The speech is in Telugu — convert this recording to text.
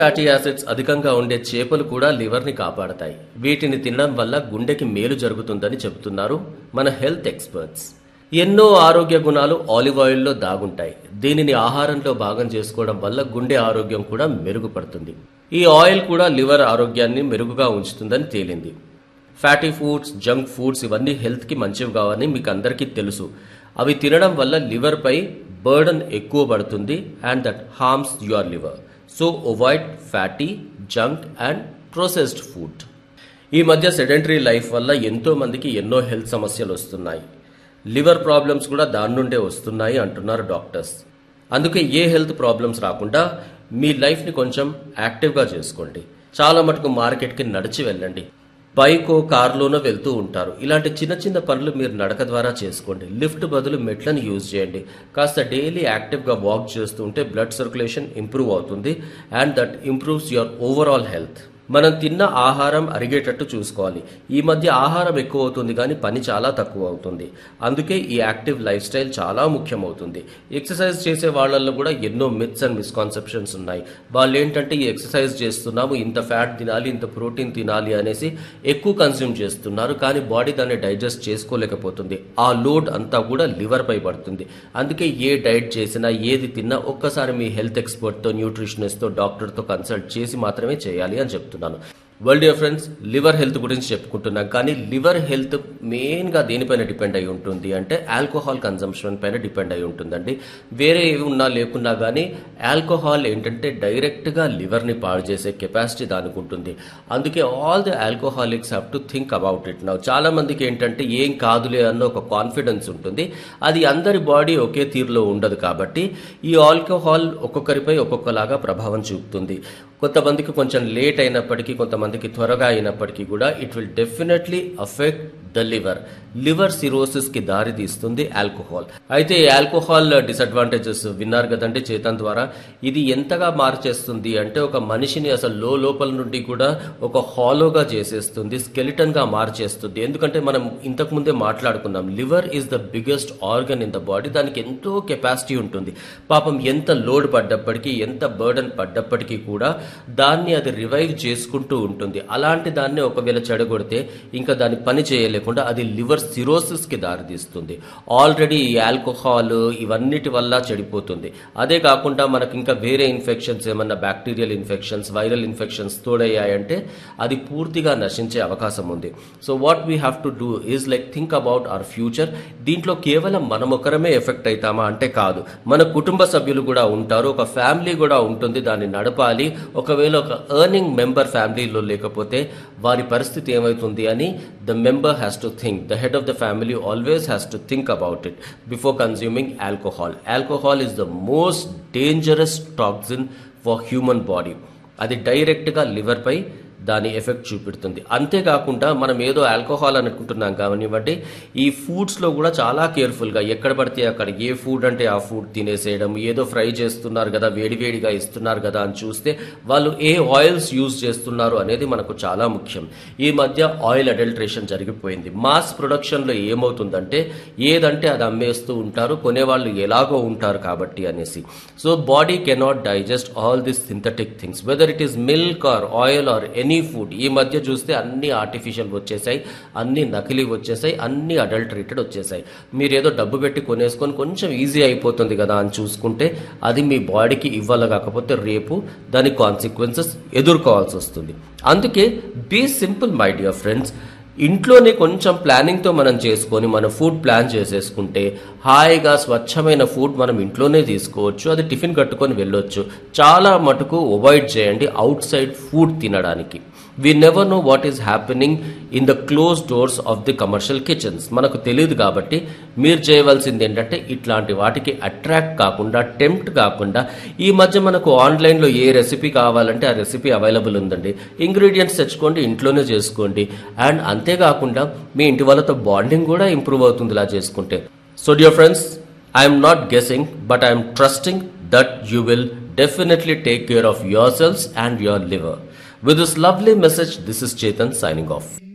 ఫ్యాటీ యాసిడ్స్ అధికంగా ఉండే చేపలు కూడా లివర్ని కాపాడతాయి వీటిని తినడం వల్ల గుండెకి మేలు జరుగుతుందని చెబుతున్నారు మన హెల్త్ ఎక్స్పర్ట్స్ ఎన్నో ఆరోగ్య గుణాలు ఆలివ్ ఆయిల్లో దాగుంటాయి దీనిని ఆహారంలో భాగం చేసుకోవడం వల్ల గుండె ఆరోగ్యం కూడా మెరుగుపడుతుంది ఈ ఆయిల్ కూడా లివర్ ఆరోగ్యాన్ని మెరుగుగా ఉంచుతుందని తేలింది ఫ్యాటీ ఫుడ్స్ జంక్ ఫుడ్స్ ఇవన్నీ హెల్త్కి మంచివి కావని మీకు అందరికీ తెలుసు అవి తినడం వల్ల లివర్పై బర్డన్ ఎక్కువ పడుతుంది and that harms your liver so avoid fatty junk and processed food ఈ మధ్య సెడెంటరీ లైఫ్ వల్ల ఎంతో మందికి ఎన్నో హెల్త్ సమస్యలు వస్తున్నాయి లివర్ ప్రాబ్లమ్స్ కూడా దాని నుండే వస్తున్నాయి అంటున్నారు డాక్టర్స్ అందుకే ఏ హెల్త్ ప్రాబ్లమ్స్ రాకుండా మీ లైఫ్ని కొంచెం యాక్టివ్గా చేసుకోండి చాలా మటుకు మార్కెట్కి నడిచి వెళ్ళండి బైకో కార్లోనో వెళ్తూ ఉంటారు ఇలాంటి చిన్న చిన్న పనులు మీరు నడక ద్వారా చేసుకోండి లిఫ్ట్ బదులు మెట్లను యూజ్ చేయండి కాస్త డైలీ యాక్టివ్గా వాక్ చేస్తూ ఉంటే బ్లడ్ సర్క్యులేషన్ ఇంప్రూవ్ అవుతుంది and that improves your overall health మనం తిన్న ఆహారం అరిగేటట్టు చూసుకోవాలి ఈ మధ్య ఆహారం ఎక్కువ అవుతుంది కానీ పని చాలా తక్కువ అవుతుంది అందుకే ఈ యాక్టివ్ లైఫ్ స్టైల్ చాలా ముఖ్యమవుతుంది ఎక్సర్సైజ్ చేసే వాళ్ళల్లో కూడా ఎన్నో మిత్స్ అండ్ మిస్కాన్సెప్షన్స్ ఉన్నాయి వాళ్ళు ఏంటంటే ఈ ఎక్సర్సైజ్ చేస్తున్నాము ఇంత ఫ్యాట్ తినాలి ఇంత ప్రోటీన్ తినాలి అనేసి ఎక్కువ కన్స్యూమ్ చేస్తున్నారు కానీ బాడీ దాన్ని డైజెస్ట్ చేసుకోలేకపోతుంది ఆ లోడ్ అంతా కూడా లివర్ పై పడుతుంది అందుకే ఏ డైట్ చేసినా ఏది తిన్నా ఒక్కసారి మీ హెల్త్ ఎక్స్పర్ట్తో న్యూట్రిషనిస్ట్తో డాక్టర్తో కన్సల్ట్ చేసి మాత్రమే చేయాలి అని చెప్తున్నాను well dear friends liver health గురించి చెప్పుకుంటున్నాం కానీ లివర్ హెల్త్ మెయిన్గా దేనిపైన డిపెండ్ అయి ఉంటుంది అంటే ఆల్కహాల్ కన్జంప్షన్ పైన డిపెండ్ అయి ఉంటుందండి వేరే ఏవి ఉన్నా లేకున్నా కానీ ఆల్కహాల్ ఏంటంటే డైరెక్ట్గా లివర్ని పాడు చేసే కెపాసిటీ దానికి ఉంటుంది అందుకే all the alcoholics have to think about it now చాలా మందికి ఏంటంటే ఏం కాదులే అన్న ఒక కాన్ఫిడెన్స్ ఉంటుంది అది అందరి బాడీ ఒకే తీరులో ఉండదు కాబట్టి ఈ ఆల్కహాల్ ఒక్కొక్కరిపై ఒక్కొక్కలాగా ప్రభావం చూపుతుంది కొంతమందికి కొంచెం లేట్ అయినప్పటికీ కొంతమందికి త్వరగా అయినప్పటికీ కూడా it will definitely affect the liver liver cirrhosis కి దారి తీస్తుంది ఆల్కహాల్ అయితే ఈ ఆల్కహాల్ డిసడ్వాంటేజెస్ విన్నారు కదండి చేతన్ ద్వారా ఇది ఎంతగా మార్చేస్తుంది అంటే ఒక మనిషిని అసలు లో లోపల నుండి కూడా ఒక హాలోగా చేసేస్తుంది స్కెలిటన్ గా మార్చేస్తుంది ఎందుకంటే మనం ఇంతకు ముందే మాట్లాడుకున్నాం liver is the biggest organ in the body దానికి ఎంతో కెపాసిటీ ఉంటుంది పాపం ఎంత లోడ్ పడ్డప్పటికీ ఎంత బర్డన్ పడ్డప్పటికీ కూడా దాన్ని అది రివైవ్ చేసుకుంటూ ఉంటుంది అలాంటి దాన్ని ఒకవేళ చెడగొడితే ఇంకా దాని పని చేయలేకుండా అది లివర్ సిరోసిస్ కి దారితీస్తుంది ఆల్రెడీ ఈ ఆల్కహాల్ ఇవన్నిటి వల్ల చెడిపోతుంది అదే కాకుండా మనకి ఇంకా వేరే ఇన్ఫెక్షన్స్ ఏమన్నా బ్యాక్టీరియల్ ఇన్ఫెక్షన్స్ వైరల్ ఇన్ఫెక్షన్స్ తోడయ్యాయంటే అది పూర్తిగా నశించే అవకాశం ఉంది so what we have to do is like think about our future దీంట్లో కేవలం మనం ఒకరమే ఎఫెక్ట్ అవుతామా అంటే కాదు మన కుటుంబ సభ్యులు కూడా ఉంటారు ఒక ఫ్యామిలీ కూడా ఉంటుంది దాన్ని నడపాలి ఒకవేళ ఒక ఎర్నింగ్ మెంబర్ ఫ్యామిలీలో లేకపోతే వారి పరిస్థితి ఏమవుతుంది అని the member has to think the head of the family always has to think about it before consuming alcohol alcohol is the most dangerous toxin for human body అది డైరెక్ట్గా లివర్పై దాని ఎఫెక్ట్ చూపెడుతుంది అంతేకాకుండా మనం ఏదో ఆల్కహాల్ అనుకుంటున్నాం కానివ్వండి ఈ ఫుడ్స్లో కూడా చాలా కేర్ఫుల్గా ఎక్కడ పడితే అక్కడ ఏ ఫుడ్ అంటే ఆ ఫుడ్ తినేసేయడం ఏదో ఫ్రై చేస్తున్నారు కదా వేడివేడిగా ఇస్తున్నారు కదా అని చూస్తే వాళ్ళు ఏ ఆయిల్స్ యూజ్ చేస్తున్నారు అనేది మనకు చాలా ముఖ్యం ఈ మధ్య ఆయిల్ అడల్ట్రేషన్ జరిగిపోయింది మాస్ ప్రొడక్షన్లో ఏమవుతుందంటే ఏదంటే అది అమ్మేస్తూ ఉంటారు కొనేవాళ్ళు ఎలాగో ఉంటారు కాబట్టి అనేసి so body cannot digest all this synthetic things whether it is milk or oil or any food ఈ మధ్య చూస్తే అన్ని ఆర్టిఫిషియల్ వచ్చేసాయి అన్ని నకిలీ వచ్చేసాయి అన్ని అడల్టరేటెడ్ వచ్చేసాయి మీరు ఏదో డబ్బు పెట్టి కొనేసుకొని కొంచెం ఈజీ అయిపోతుంది కదా అని చూసుకుంటే అది మీ బాడీకి ఇవ్వాలి కాకపోతే రేపు దాని కాన్సిక్వెన్సెస్ ఎదుర్కోవాల్సి వస్తుంది అందుకే be simple my dear friends ఇంట్లోనే కొంచెం ప్లానింగ్తో మనం చేసుకొని మన ఫుడ్ ప్లాన్ చేసేసుకుంటే హాయిగా స్వచ్ఛమైన ఫుడ్ మనం ఇంట్లోనే తీసుకోవచ్చు అది టిఫిన్ కట్టుకొని వెళ్ళొచ్చు చాలా మటుకు అవాయిడ్ చేయండి అవుట్ సైడ్ ఫుడ్ తినడానికి we never know what is happening in the close doors of the commercial kitchens మనకు తెలియదు కాబట్టి మీరు చేయవలసింది ఏంటంటే ఇట్లాంటి వాటికి అట్రాక్ట్ కాకుండా టెంప్ట్ కాకుండా ఈ మధ్య మనకు ఆన్లైన్లో ఏ రెసిపీ కావాలంటే ఆ రెసిపీ అవైలబుల్ ఉందండి ఇంగ్రీడియంట్స్ తెచ్చుకోండి ఇంట్లోనే చేసుకోండి అండ్ అంతేకాకుండా మీ ఇంటి వాళ్ళతో బాండింగ్ కూడా ఇంప్రూవ్ అవుతుంది ఇలా చేసుకుంటే so dear friends I'm not guessing but I'm trusting that you will definitely take care of yourselves and your liver. With this lovely message, this is Chetan signing off.